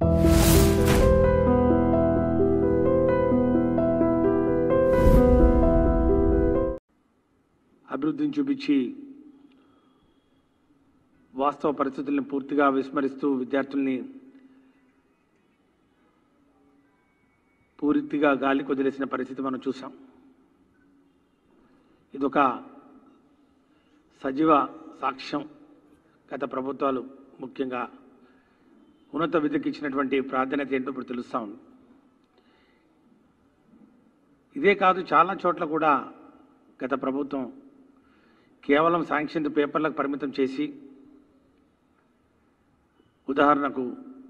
అభివృద్ధిని చూపించి వాస్తవ పరిస్థితుల్ని పూర్తిగా విస్మరిస్తూ విద్యార్థుల్ని పూర్తిగా గాలి కొదిలేసిన పరిస్థితి మనం చూసాం ఇదొక సజీవ సాక్ష్యం గత ప్రభుత్వాలు ముఖ్యంగా ఉన్నత విద్యకి ఇచ్చినటువంటి ప్రాధాన్యత ఏంటో ఇప్పుడు తెలుస్తా ఉంది ఇదే కాదు చాలా చోట్ల కూడా గత ప్రభుత్వం కేవలం శాంక్షన్ పేపర్లకు పరిమితం చేసి ఉదాహరణకు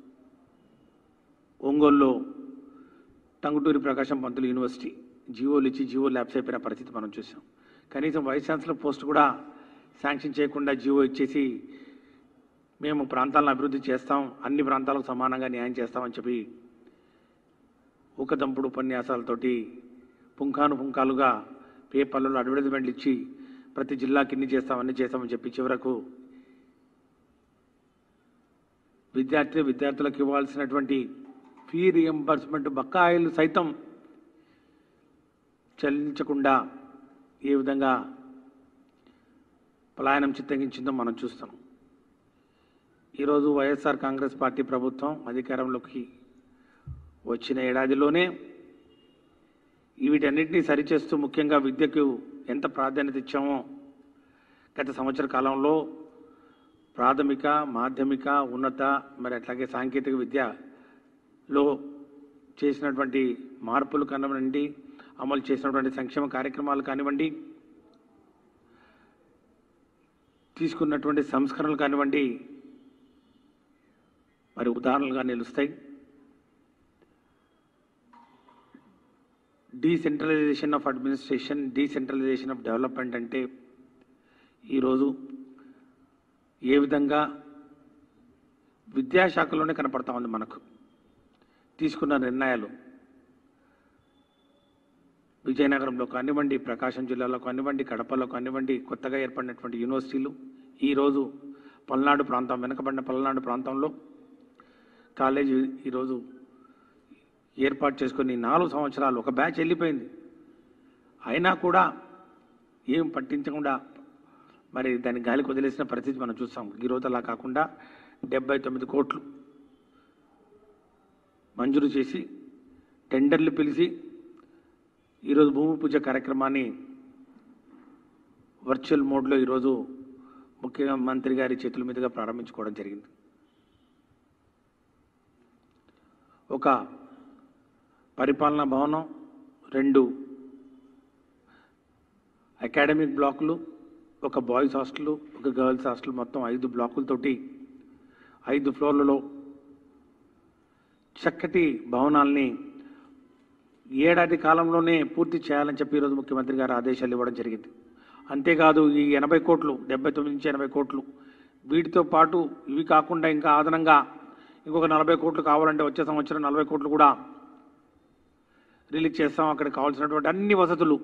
ఒంగోలులో టంగుటూరి ప్రకాశం పంతులు యూనివర్సిటీ జియోలు ఇచ్చి జియో ల్యాబ్స్ అయిపోయిన పరిస్థితి మనం చూసాం కనీసం వైస్ ఛాన్సలర్ పోస్ట్ కూడా శాంక్షన్ చేయకుండా జియో ఇచ్చేసి మేము ప్రాంతాలను అభివృద్ధి చేస్తాం అన్ని ప్రాంతాలకు సమానంగా న్యాయం చేస్తామని చెప్పి ఊకదంపుడు ఉపన్యాసాలతోటి పుంఖాను పుంఖాలుగా పేపర్లలో అడ్వర్టైజ్మెంట్లు ఇచ్చి ప్రతి జిల్లాకి ఇన్ని చేస్తాం అన్ని చేస్తామని చెప్పి చివరకు విద్యార్థి విద్యార్థులకు ఇవ్వాల్సినటువంటి ఫీ రియంబర్స్మెంట్ బకాయిలు సైతం చెల్లించకుండా ఏ విధంగా పలాయనం చిత్తగించిందో మనం చూస్తాం ఈరోజు వైఎస్ఆర్ కాంగ్రెస్ పార్టీ ప్రభుత్వం అధికారంలోకి వచ్చిన ఏడాదిలోనే వీటన్నిటినీ సరిచేస్తూ ముఖ్యంగా విద్యకు ఎంత ప్రాధాన్యత ఇచ్చామో గత సంవత్సర కాలంలో ప్రాథమిక మాధ్యమిక ఉన్నత మరి అట్లాగే సాంకేతిక విద్యలో చేసినటువంటి మార్పులు కానివ్వండి అమలు చేసినటువంటి సంక్షేమ కార్యక్రమాలు కానివ్వండి తీసుకున్నటువంటి సంస్కరణలు కానివ్వండి మరి ఉదాహరణలుగా నిలుస్తాయి decentralisation of administration decentralisation of development అంటే ఈరోజు ఏ విధంగా విద్యాశాఖలోనే కనపడతా ఉంది మనకు తీసుకున్న నిర్ణయాలు విజయనగరంలో కానివ్వండి ప్రకాశం జిల్లాలో కానివ్వండి కడపలో కానివ్వండి కొత్తగా ఏర్పడినటువంటి యూనివర్సిటీలు ఈరోజు పల్నాడు ప్రాంతం వెనుకబడిన పల్నాడు ప్రాంతంలో కాలేజీ ఈరోజు ఏర్పాటు చేసుకుని నాలుగు సంవత్సరాలు ఒక బ్యాచ్ వెళ్ళిపోయింది అయినా కూడా ఏం పట్టించకుండా మరి దాన్ని గాలికి వదిలేసిన పరిస్థితి మనం చూస్తాం ఈరోజు అలా కాకుండా డెబ్బై తొమ్మిది కోట్లు మంజూరు చేసి టెండర్లు పిలిచి ఈరోజు భూమి పూజ కార్యక్రమాన్ని వర్చువల్ మోడ్లో ఈరోజు ముఖ్యమంత్రి గారి చేతుల మీదుగా ప్రారంభించుకోవడం జరిగింది ఒక పరిపాలనా భవనం రెండు అకాడమిక్ బ్లాకులు ఒక బాయ్స్ హాస్టల్ ఒక గర్ల్స్ హాస్టల్ మొత్తం ఐదు బ్లాకులతోటి ఐదు ఫ్లోర్లలో చక్కటి భవనాల్ని ఏడాది కాలంలోనే పూర్తి చేయాలని చెప్పి ఈరోజు ముఖ్యమంత్రి గారు ఆదేశాలు ఇవ్వడం జరిగింది అంతేకాదు ఈ ఎనభై కోట్లు డెబ్బై తొమ్మిది నుంచి ఎనభై కోట్లు వీటితో పాటు ఇవి కాకుండా ఇంకా అదనంగా ఇంకొక నలభై కోట్లు కావాలంటే వచ్చే సంవత్సరం నలభై కోట్లు కూడా రిలీజ్ చేస్తాం అక్కడ కావాల్సినటువంటి అన్ని వసతులు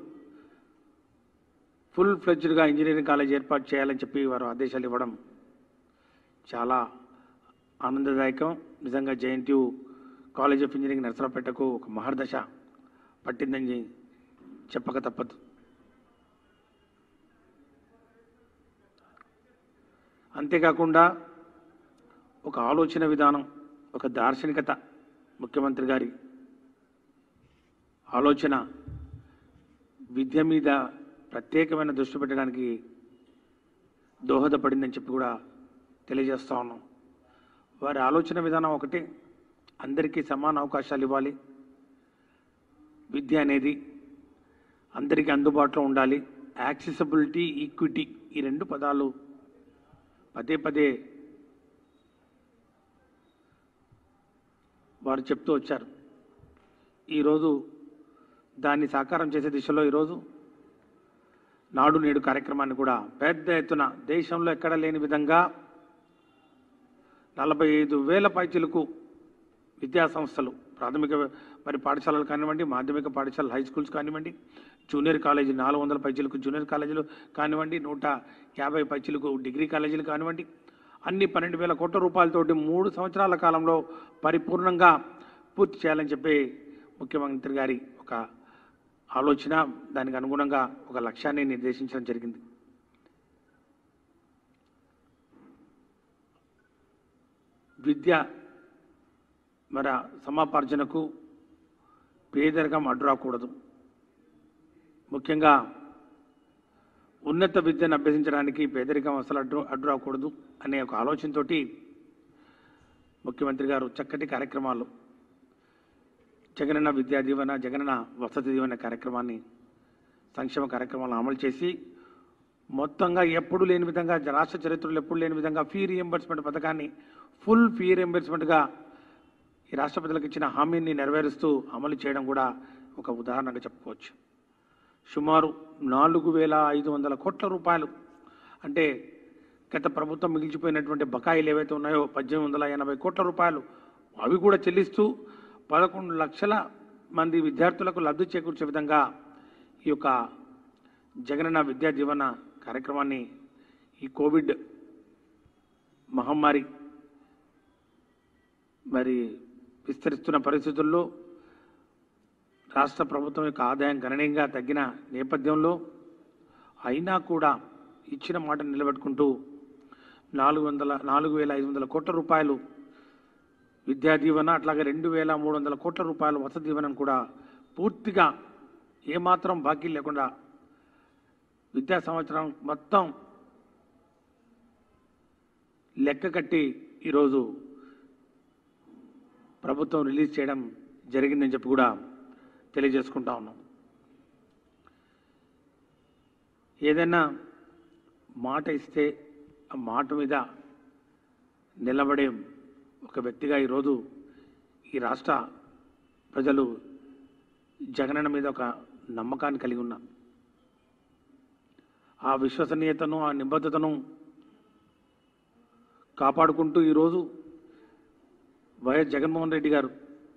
ఫుల్ ఫ్లెడ్జ్డ్గా ఇంజనీరింగ్ కాలేజ్ ఏర్పాటు చేయాలని చెప్పి వారు ఆదేశాలు ఇవ్వడం చాలా ఆనందదాయకం నిజంగా జేఎన్టీయు కాలేజ్ ఆఫ్ ఇంజనీరింగ్ నరసరావుపేటకు ఒక మహర్దశ పట్టిందని చెప్పక తప్పదు అంతేకాకుండా ఒక ఆలోచన విధానం ఒక దార్శనికత ముఖ్యమంత్రి గారి ఆలోచన విద్య మీద ప్రత్యేకమైన దృష్టి పెట్టడానికి దోహదపడిందని చెప్పి కూడా తెలియజేస్తా ఉన్నాం వారి ఆలోచన విధానం ఒకటి అందరికీ సమాన అవకాశాలు ఇవ్వాలి విద్య అనేది అందరికీ అందుబాటులో ఉండాలి యాక్సెసిబిలిటీ ఈక్విటీ ఈ రెండు పదాలు పదే పదే వారు చెప్తూ వచ్చారు ఈరోజు దాన్ని సాకారం చేసే దిశలో ఈరోజు నాడు నేడు కార్యక్రమాన్ని కూడా పెద్ద ఎత్తున దేశంలో ఎక్కడ లేని విధంగా నలభై ఐదు వేల పైచిలకు విద్యా సంస్థలు ప్రాథమిక మరి పాఠశాలలు కానివ్వండి మాధ్యమిక పాఠశాలలు హై స్కూల్స్ కానివ్వండి జూనియర్ కాలేజీ నాలుగు వందల పైచీలకు జూనియర్ కాలేజీలు కానివ్వండి నూట యాభై పైచీలకు డిగ్రీ కాలేజీలు కానివ్వండి అన్ని పన్నెండు వేల కోట్ల రూపాయలతోటి మూడు సంవత్సరాల కాలంలో పరిపూర్ణంగా పూర్తి చేయాలని చెప్పి ముఖ్యమంత్రి గారి ఒక ఆలోచన దానికి అనుగుణంగా ఒక లక్ష్యాన్ని నిర్దేశించడం జరిగింది విద్య మన సమాపార్జనకు పేదరికం అడ్డు రాకూడదు ముఖ్యంగా ఉన్నత విద్యను అభ్యసించడానికి పేదరికం అసలు అడ్డు అడ్డు రాకూడదు అనే ఒక ఆలోచనతోటి ముఖ్యమంత్రి గారు చక్కటి కార్యక్రమాలు జగనన్న విద్యా దీవెన జగనన్న వసతి దీవెన కార్యక్రమాన్ని సంక్షేమ కార్యక్రమాలను అమలు చేసి మొత్తంగా ఎప్పుడు లేని విధంగా రాష్ట్ర చరిత్రలో ఎప్పుడు లేని విధంగా ఫీ రియంబర్స్మెంట్ పథకాన్ని ఫుల్ ఫీ రియంబర్స్మెంట్గా ఈ రాష్ట్రపతులకు ఇచ్చిన హామీని నెరవేరుస్తూ అమలు చేయడం కూడా ఒక ఉదాహరణగా చెప్పుకోవచ్చు సుమారు నాలుగు వేల ఐదు వందల కోట్ల రూపాయలు అంటే గత ప్రభుత్వం మిగిల్చిపోయినటువంటి బకాయిలు ఏవైతే ఉన్నాయో పద్దెనిమిది వందల ఎనభై కోట్ల రూపాయలు అవి కూడా చెల్లిస్తూ పదకొండు లక్షల మంది విద్యార్థులకు లబ్ధి చేకూర్చే విధంగా ఈ యొక్క జగనన్న విద్యా జీవన కార్యక్రమాన్ని ఈ కోవిడ్ మహమ్మారి మరి విస్తరిస్తున్న పరిస్థితుల్లో రాష్ట్ర ప్రభుత్వం యొక్క ఆదాయం గణనీయంగా తగ్గిన నేపథ్యంలో అయినా కూడా ఇచ్చిన మాట నిలబెట్టుకుంటూ నాలుగు వందల నాలుగు వేల ఐదు వందల కోట్ల రూపాయలు విద్యా దీవెన అట్లాగే రెండు వేల మూడు వందల కోట్ల రూపాయలు వసతి దీవెనను కూడా పూర్తిగా ఏమాత్రం బాకీ లేకుండా విద్యా సంవత్సరం మొత్తం లెక్క కట్టి ఈరోజు ప్రభుత్వం రిలీజ్ చేయడం జరిగిందని చెప్పి కూడా తెలియజేసుకుంటా ఉన్నాం ఏదైనా మాట ఇస్తే ఆ మాట మీద నిలబడే ఒక వ్యక్తిగా ఈరోజు ఈ రాష్ట్ర ప్రజలు జగనన్న మీద ఒక నమ్మకాన్ని కలిగి ఉన్నారు ఆ విశ్వసనీయతను ఆ నిబద్ధతను కాపాడుకుంటూ ఈరోజు వైఎస్ జగన్మోహన్ రెడ్డి గారు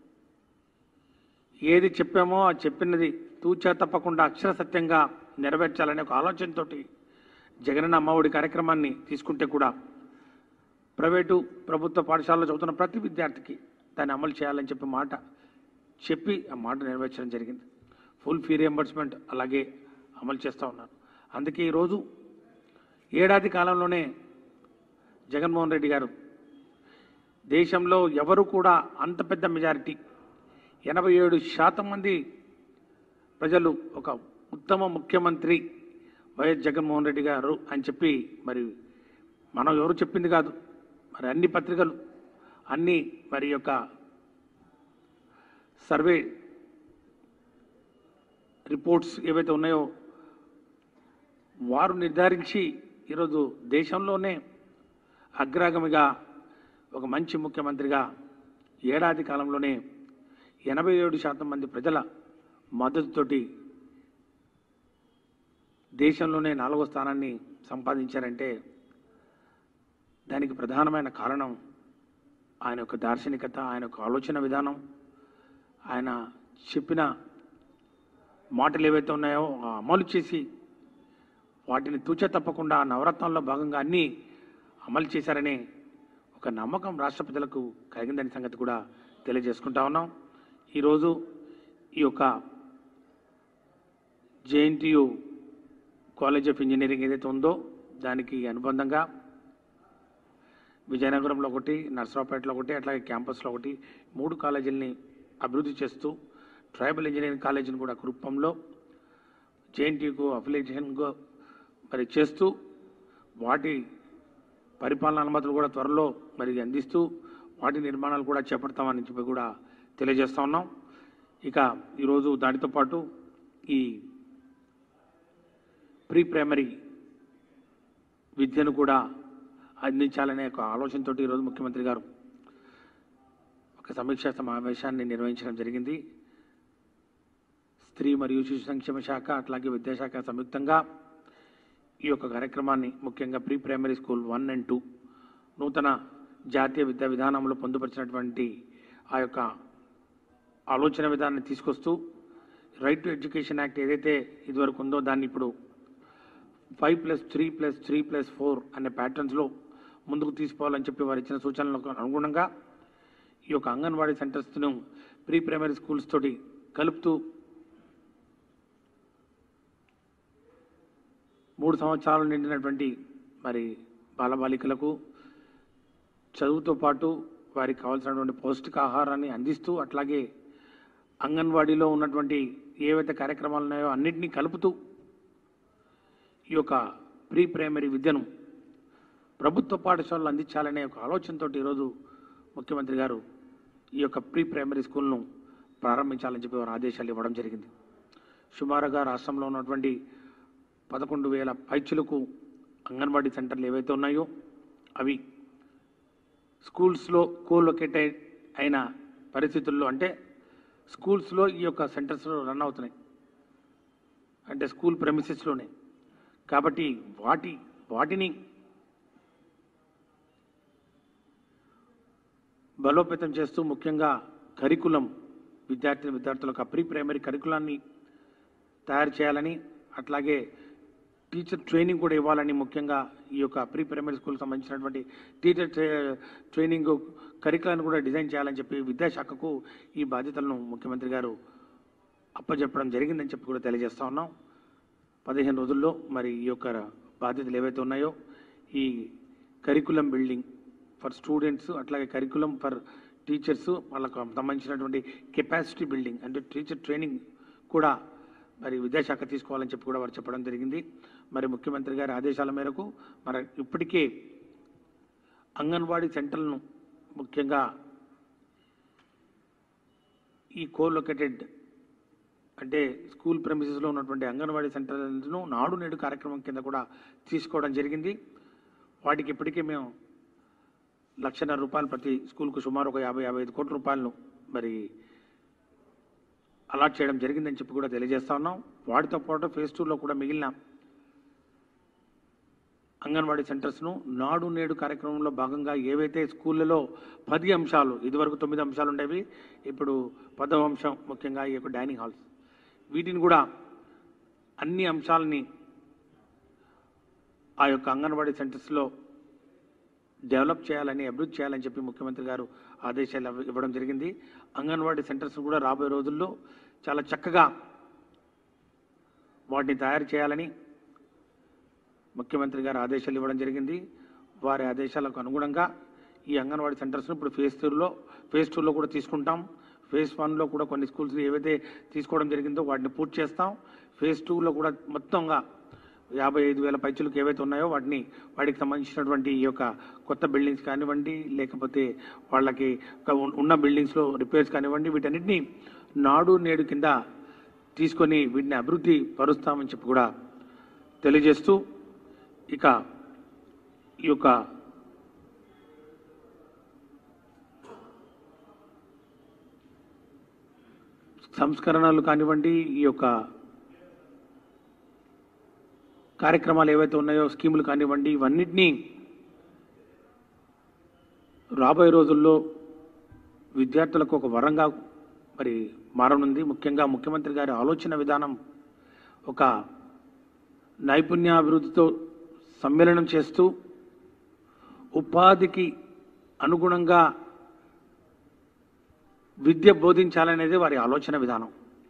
ఏది చెప్పామో ఆ చెప్పినది తూచా తప్పకుండా అక్షర సత్యంగా నెరవేర్చాలనే ఒక ఆలోచనతోటి జగనన్న అమ్మఒడి కార్యక్రమాన్ని తీసుకుంటే కూడా ప్రైవేటు ప్రభుత్వ పాఠశాలలో చదువుతున్న ప్రతి విద్యార్థికి దాన్ని అమలు చేయాలని చెప్పి మాట చెప్పి ఆ మాట నెరవేర్చడం జరిగింది ఫుల్ ఫీ రియంబర్స్మెంట్ అలాగే అమలు చేస్తూ ఉన్నారు అందుకే ఈరోజు ఏడాది కాలంలోనే జగన్మోహన్ రెడ్డి గారు దేశంలో ఎవరు కూడా అంత పెద్ద మెజారిటీ ఎనభై ఏడు శాతం మంది ప్రజలు ఒక ఉత్తమ ముఖ్యమంత్రి వైఎస్ జగన్మోహన్ రెడ్డి గారు అని చెప్పి మరి మనం ఎవరు చెప్పింది కాదు మరి అన్ని పత్రికలు అన్ని మరి యొక్క సర్వే రిపోర్ట్స్ ఏవైతే ఉన్నాయో వారు నిర్ధారించి ఈరోజు దేశంలోనే అగ్రగామిగా ఒక మంచి ముఖ్యమంత్రిగా ఏడాది కాలంలోనే ఎనభై ఏడు శాతం మంది ప్రజల మద్దతుతోటి దేశంలోనే నాలుగో స్థానాన్ని సంపాదించారంటే దానికి ప్రధానమైన కారణం ఆయన యొక్క దార్శనికత ఆయన యొక్క ఆలోచన విధానం ఆయన చెప్పిన మాటలు ఏవైతే ఉన్నాయో ఆ అమలు చేసి వాటిని తూచ తప్పకుండా ఆ నవరత్నాల్లో భాగంగా అన్నీ అమలు చేశారనే ఒక నమ్మకం రాష్ట్ర ప్రజలకు కలిగిందనే సంగతి కూడా తెలియజేసుకుంటా ఉన్నాం ఈరోజు ఈ యొక్క జేఎన్టీయు కాలేజ్ ఆఫ్ ఇంజనీరింగ్ ఏదైతే ఉందో దానికి అనుబంధంగా విజయనగరంలో ఒకటి నర్సరావుపేటలో ఒకటి అట్లాగే క్యాంపస్లో ఒకటి మూడు కాలేజీలని అభివృద్ధి చేస్తూ ట్రైబల్ ఇంజనీరింగ్ కాలేజీని కూడా కురుప్పంలో జేఎన్టీకు అఫిలియేషన్గా మరి చేస్తూ వాటి పరిపాలన అనుమతులు కూడా త్వరలో మరి అందిస్తూ వాటి నిర్మాణాలు కూడా చేపడతామని చెప్పి కూడా తెలియజేస్తా ఉన్నాం ఇక ఈరోజు దానితో పాటు ఈ ప్రీ ప్రైమరీ విద్యను కూడా అందించాలనే ఒక ఆలోచనతో ఈరోజు ముఖ్యమంత్రి గారు ఒక సమీక్షా సమావేశాన్ని నిర్వహించడం జరిగింది స్త్రీ మరియు శిశు సంక్షేమ శాఖ అట్లాగే విద్యాశాఖ సంయుక్తంగా ఈ యొక్క కార్యక్రమాన్ని ముఖ్యంగా pre primary school one and two నూతన జాతీయ విద్యా విధానంలో పొందుపరిచినటువంటి ఆ యొక్క ఆలోచన విధానాన్ని తీసుకొస్తూ రైట్ టు ఎడ్యుకేషన్ యాక్ట్ ఏదైతే ఇదివరకు ఉందో దాన్ని ఇప్పుడు five plus three plus three plus four అనే ప్యాటర్న్స్లో ముందుకు తీసుకోవాలని చెప్పి వారు ఇచ్చిన సూచనలకు అనుగుణంగా ఈ యొక్క అంగన్వాడీ సెంటర్స్ను ప్రీ ప్రైమరీ స్కూల్స్ తోటి కలుపుతూ మూడు సంవత్సరాలు నిండినటువంటి మరి బాలబాలికలకు చదువుతో పాటు వారికి కావాల్సినటువంటి పౌష్టికాహారాన్ని అందిస్తూ అట్లాగే అంగన్వాడీలో ఉన్నటువంటి ఏవైతే కార్యక్రమాలు ఉన్నాయో అన్నింటినీ కలుపుతూ ఈ యొక్క ప్రీ ప్రైమరీ విద్యను ప్రభుత్వ పాఠశాలలు అందించాలనే ఒక ఆలోచనతో ఈరోజు ముఖ్యమంత్రి గారు ఈ యొక్క ప్రీ ప్రైమరీ స్కూల్ను ప్రారంభించాలని చెప్పి వారు ఆదేశాలు ఇవ్వడం జరిగింది సుమారుగా రాష్ట్రంలో ఉన్నటువంటి పదకొండు వేల పైచులకు అంగన్వాడీ సెంటర్లు ఏవైతే ఉన్నాయో అవి స్కూల్స్లో కోలొకేట్ అయిన పరిస్థితుల్లో అంటే స్కూల్స్లో ఈ యొక్క సెంటర్స్ రన్ అవుతున్నాయి అంటే స్కూల్ ప్రెమిసెస్లోనే కాబట్టి వాటి వాటిని బలోపేతం చేస్తూ ముఖ్యంగా కరికులం విద్యార్థి విద్యార్థులకు ప్రీ ప్రైమరీ కరికులాన్ని తయారు చేయాలని అట్లాగే టీచర్ ట్రైనింగ్ కూడా ఇవ్వాలని ముఖ్యంగా ఈ యొక్క ప్రీ ప్రైమరీ స్కూల్ సంబంధించినటువంటి టీచర్ ట్రై- ట్రైనింగ్ కరికులాన్ని కూడా డిజైన్ చేయాలని చెప్పి విద్యాశాఖకు ఈ బాధ్యతలను ముఖ్యమంత్రి గారు అప్పచెప్పడం జరిగిందని చెప్పి కూడా తెలియజేస్తా ఉన్నాం పదిహేను రోజుల్లో మరి ఈ యొక్క బాధ్యతలు ఏవైతే ఉన్నాయో ఈ కరికులం బిల్డింగ్ ఫర్ స్టూడెంట్స్ అట్లాగే కరికులం ఫర్ టీచర్స్ వాళ్ళకు సంబంధించినటువంటి కెపాసిటీ బిల్డింగ్ అంటే టీచర్ ట్రైనింగ్ కూడా మరి విద్యాశాఖ తీసుకోవాలని చెప్పి కూడా వారు చెప్పడం జరిగింది మరి ముఖ్యమంత్రి గారి ఆదేశాల మేరకు మరి ఇప్పటికే అంగన్వాడీ సెంటర్లను ముఖ్యంగా ఈ కోలొకేటెడ్ అంటే స్కూల్ ప్రెమిసెస్లో ఉన్నటువంటి అంగన్వాడీ సెంటర్లను నాడు నేడు కార్యక్రమం కింద కూడా తీసుకోవడం జరిగింది వాటికి ఇప్పటికే మేము లక్షన్నర రూపాయలు ప్రతి స్కూల్కు సుమారు ఒక యాభై యాభై ఐదు కోట్ల రూపాయలను మరి అలాట్ చేయడం జరిగిందని చెప్పి కూడా తెలియజేస్తా ఉన్నాం వాటితో పాటు ఫేజ్ టూలో కూడా మిగిలిన అంగన్వాడీ సెంటర్స్ను నాడు నేడు కార్యక్రమంలో భాగంగా ఏవైతే స్కూళ్ళలో పది అంశాలు ఇదివరకు తొమ్మిది అంశాలు ఉండేవి ఇప్పుడు పదవ అంశం ముఖ్యంగా ఈ యొక్క డైనింగ్ హాల్స్ వీటిని కూడా అన్ని అంశాలని ఆ యొక్క అంగన్వాడీ సెంటర్స్లో డెవలప్ చేయాలని అభివృద్ధి చేయాలని చెప్పి ముఖ్యమంత్రి గారు ఆదేశాలు ఇవ్వ- ఇవ్వడం జరిగింది అంగన్వాడీ సెంటర్స్ కూడా రాబోయే రోజుల్లో చాలా చక్కగా వాటిని తయారు చేయాలని ముఖ్యమంత్రి గారు ఆదేశాలు ఇవ్వడం జరిగింది వారి ఆదేశాలకు అనుగుణంగా ఈ అంగన్వాడీ సెంటర్స్ను ఇప్పుడు ఫేజ్ టూలో ఫేజ్ టూలో కూడా తీసుకుంటాం ఫేజ్ వన్లో కూడా కొన్ని స్కూల్స్ ఏవైతే తీసుకోవడం జరిగిందో వాటిని పూర్తి చేస్తాం ఫేజ్ టూలో కూడా మొత్తంగా యాభై ఐదు వేల పైచులకు ఏవైతే ఉన్నాయో వాటిని వాటికి సంబంధించినటువంటి ఈ యొక్క కొత్త బిల్డింగ్స్ కానివ్వండి లేకపోతే వాళ్ళకి ఒక ఉన్- ఉన్న బిల్డింగ్స్లో రిపేర్స్ కానివ్వండి వీటన్నిటిని నాడు నేడు కింద తీసుకొని వీటిని అభివృద్ధి పరుస్తామని చెప్పి కూడా తెలియజేస్తూ ఇక ఈ యొక్క సంస్కరణలు కానివ్వండి ఈ యొక్క కార్యక్రమాలు ఏవైతే ఉన్నాయో స్కీములు కానివ్వండి ఇవన్నిటినీ రాబోయే రోజుల్లో విద్యార్థులకు ఒక వరంగా మరి మారనుంది ముఖ్యంగా ముఖ్యమంత్రి గారి ఆలోచన విధానం ఒక నైపుణ్యాభివృద్ధితో సమ్మేళనం చేస్తూ ఉపాధికి అనుగుణంగా విద్య బోధించాలనేది వారి ఆలోచన విధానం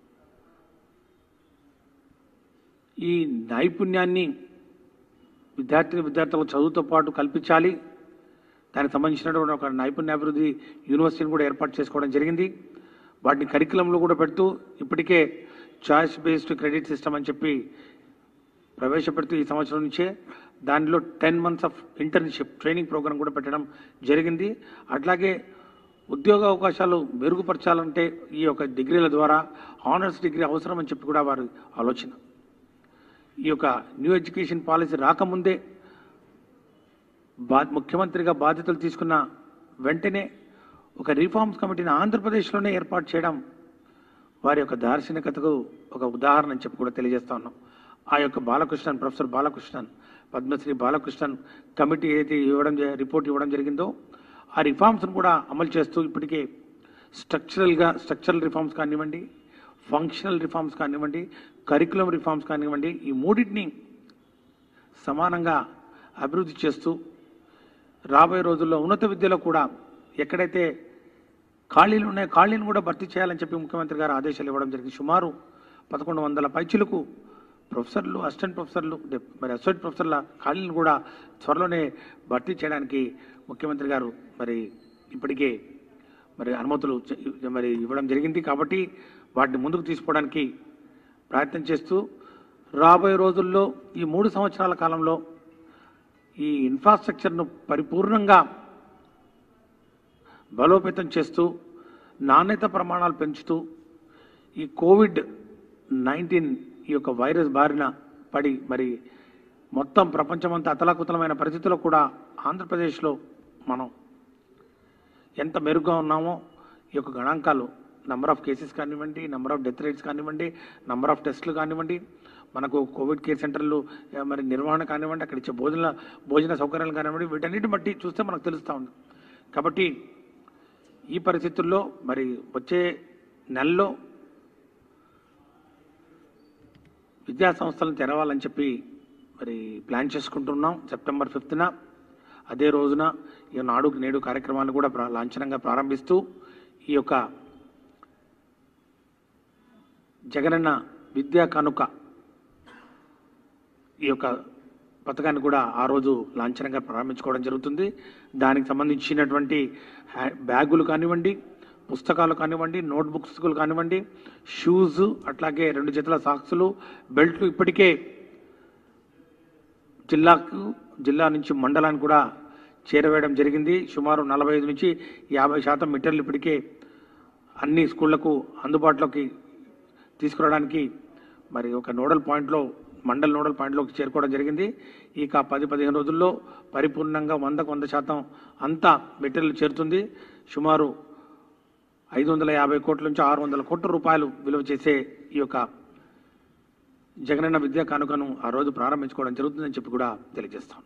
ఈ నైపుణ్యాన్ని విద్యార్థి విద్యార్థులకు చదువుతో పాటు కల్పించాలి దానికి సంబంధించినటువంటి ఒక నైపుణ్యాభివృద్ధి యూనివర్సిటీని కూడా ఏర్పాటు చేసుకోవడం జరిగింది వాటిని కరికులంలో కూడా పెడుతూ ఇప్పటికే చాయిస్ బేస్డ్ క్రెడిట్ సిస్టమ్ అని చెప్పి ప్రవేశపెడుతూ ఈ సంవత్సరం నుంచే దానిలో ten months of internship training programme కూడా పెట్టడం జరిగింది అట్లాగే ఉద్యోగ అవకాశాలు మెరుగుపరచాలంటే ఈ యొక్క డిగ్రీల ద్వారా ఆనర్స్ డిగ్రీ అవసరం అని చెప్పి కూడా వారి ఆలోచన ఈ యొక్క న్యూ ఎడ్యుకేషన్ పాలసీ రాకముందే బా ముఖ్యమంత్రిగా బాధ్యతలు తీసుకున్న వెంటనే ఒక రిఫార్మ్స్ కమిటీని ఆంధ్రప్రదేశ్లోనే ఏర్పాటు చేయడం వారి యొక్క దార్శనికతకు ఒక ఉదాహరణ అని చెప్పి కూడా తెలియజేస్తా ఉన్నాం ఆ యొక్క బాలకృష్ణన్ ప్రొఫెసర్ బాలకృష్ణన్ పద్మశ్రీ బాలకృష్ణన్ కమిటీ ఏదైతే ఇవ్వడం జ- రిపోర్ట్ ఇవ్వడం జరిగిందో ఆ రిఫార్మ్స్ను కూడా అమలు చేస్తూ ఇప్పటికే స్ట్రక్చరల్గా స్ట్రక్చరల్ రిఫార్మ్స్ కానివ్వండి ఫంక్షనల్ రిఫార్మ్స్ కానివ్వండి కరికులం రిఫార్మ్స్ కానివ్వండి ఈ మూడింటిని సమానంగా అభివృద్ధి చేస్తూ రాబోయే రోజుల్లో ఉన్నత విద్యలో కూడా ఎక్కడైతే ఖాళీలు ఉన్నాయో ఖాళీని కూడా భర్తీ చేయాలని చెప్పి ముఖ్యమంత్రి గారు ఆదేశాలు ఇవ్వడం జరిగింది సుమారు పదకొండు వందల పైచులకు ప్రొఫెసర్లు అసిస్టెంట్ ప్రొఫెసర్లు డే- మరి అసోసియేట్ ప్రొఫెసర్ల ఖాళీలను కూడా త్వరలోనే భర్తీ చేయడానికి ముఖ్యమంత్రి గారు మరి ఇప్పటికే మరి అనుమతులు చ- మరి ఇవ్వడం జరిగింది కాబట్టి వాటిని ముందుకు తీసుకోవడానికి ప్రయత్నం చేస్తూ రాబోయే రోజుల్లో ఈ మూడు సంవత్సరాల కాలంలో ఈ ఇన్ఫ్రాస్ట్రక్చర్ను పరిపూర్ణంగా బలోపేతం చేస్తూ నాణ్యత ప్రమాణాలు పెంచుతూ ఈ కోవిడ్ నైన్టీన్ ఈ యొక్క వైరస్ బారిన పడి మరి మొత్తం ప్రపంచమంతా అతలాకుతలమైన పరిస్థితుల్లో కూడా ఆంధ్రప్రదేశ్లో మనం ఎంత మెరుగ్గా ఉన్నామో ఈ యొక్క గణాంకాలు నంబర్ ఆఫ్ కేసెస్ కానివ్వండి నంబర్ ఆఫ్ డెత్ రేట్స్ కానివ్వండి నంబర్ ఆఫ్ టెస్టులు కానివ్వండి మనకు కోవిడ్ కేర్ సెంటర్లు ఏ, మరి నిర్వహణ కానివ్వండి అక్కడ ఇచ్చే భోజన భోజన సౌకర్యాలు కానివ్వండి వీటన్నిటిని బట్టి చూస్తే మనకు తెలుస్తూ ఉంది కాబట్టి ఈ పరిస్థితుల్లో మరి వచ్చే నెలలో విద్యా సంస్థలను తెరవాలని చెప్పి మరి ప్లాన్ చేసుకుంటున్నాం సెప్టెంబర్ ఫిఫ్త్న అదే రోజున ఈ నాడు నేడు కార్యక్రమాన్ని కూడా ప్రా- లాంఛనంగా ప్రారంభిస్తూ ఈ యొక్క జగనన్న విద్యా కానుక ఈ యొక్క పథకాన్ని కూడా ఆ రోజు లాంఛనంగా ప్రారంభించుకోవడం జరుగుతుంది దానికి సంబంధించినటువంటి హ్యా- బ్యాగులు కానివ్వండి పుస్తకాలు కానివ్వండి నోట్బుక్స్లు కానివ్వండి షూస్ అట్లాగే రెండు జతల సాక్సులు బెల్ట్లు ఇప్పటికే జిల్లాకు జిల్లా నుంచి మండలానికి కూడా చేరవేయడం జరిగింది సుమారు నలభై ఐదు నుంచి యాభై శాతం మీటర్లు ఇప్పటికే అన్ని స్కూళ్లకు అందుబాటులోకి తీసుకురావడానికి మరి ఒక నోడల్ పాయింట్లో మండల్ నోడల్ పాయింట్లోకి చేరుకోవడం జరిగింది ఇక పది పదిహేను రోజుల్లో పరిపూర్ణంగా వందకు వంద శాతం అంతా మెటీరియల్ చేరుతుంది సుమారు ఐదు వందల యాభై కోట్ల నుంచి ఆరు వందల కోట్ల రూపాయలు విలువ చేసే ఈ యొక్క జగనన్న విద్యా కానుకను ఆ రోజు ప్రారంభించుకోవడం జరుగుతుందని చెప్పి కూడా తెలియజేస్తాను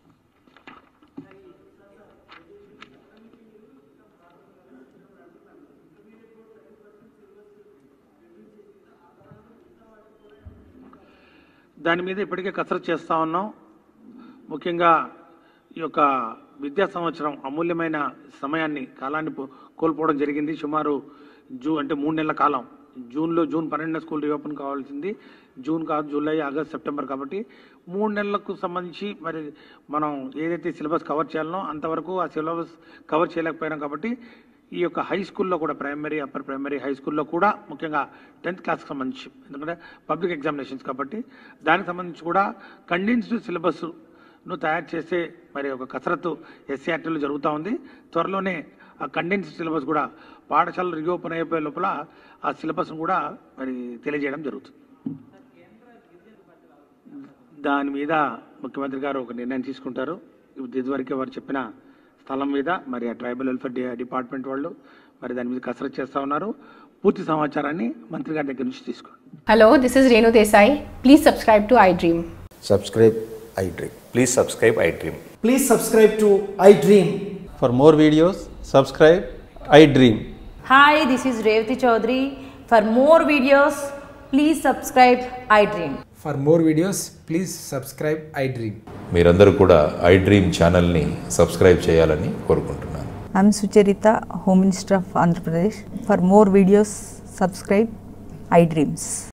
దాని మీద ఇప్పటికే కసరత్తు చేస్తా ఉన్నాం ముఖ్యంగా ఈ యొక్క విద్యా సంవత్సరం అమూల్యమైన సమయాన్ని కాలాన్ని పో- కోల్పోవడం జరిగింది సుమారు జూ అంటే మూడు నెలల కాలం జూన్లో జూన్ పన్నెండున స్కూల్ రీఓపెన్ కావాల్సింది జూన్ కాదు జూలై ఆగస్ట్ సెప్టెంబర్ కాబట్టి మూడు నెలలకు సంబంధించి మరి మనం ఏదైతే సిలబస్ కవర్ చేయాలనో అంతవరకు ఆ సిలబస్ కవర్ చేయలేకపోయినాం కాబట్టి ఈ యొక్క హై స్కూల్లో కూడా ప్రైమరీ అప్పర్ ప్రైమరీ హై స్కూల్లో కూడా ముఖ్యంగా టెన్త్ క్లాస్కి సంబంధించి ఎందుకంటే పబ్లిక్ ఎగ్జామినేషన్స్ కాబట్టి దానికి సంబంధించి కూడా కండెన్స్డ్ సిలబస్ ను తయారు చేసే మరి ఒక కసరత్తు ఎస్సీఆర్టీలో జరుగుతూ ఉంది త్వరలోనే ఆ కండెన్స్డ్ సిలబస్ కూడా పాఠశాలలు రీఓపెన్ అయిపోయే లోపల ఆ సిలబస్ను కూడా మరి తెలియజేయడం జరుగుతుంది దాని మీద ముఖ్యమంత్రి గారు ఒక నిర్ణయం తీసుకుంటారు ఇది ఇదివరకే వారు చెప్పిన స్థలం మీద మరి ఆ ట్రైబల్ వెల్ఫేర్ డి- డిపార్ట్మెంట్ వాళ్ళు మరి దాని మీద కసరత్తు చేస్తూ ఉన్నారు పూర్తి సమాచారాన్ని మంత్రి గారి దగ్గర నుంచి తీసుకోండి Hello, this is Renu Desai. Please subscribe to iDream. subscribe iDream. Please subscribe iDream. Please subscribe to iDream. For more videos, subscribe iDream. Hi, this is Revati Chaudhary. For more videos, please subscribe iDream. For more videos, please subscribe iDream. మీరందరూ కూడా iDream ఛానల్ని subscribe చేయాలని కోరుకుంటున్నాను I'm Sucharita, Home Minister of Andhra Pradesh. For more videos, subscribe iDreams.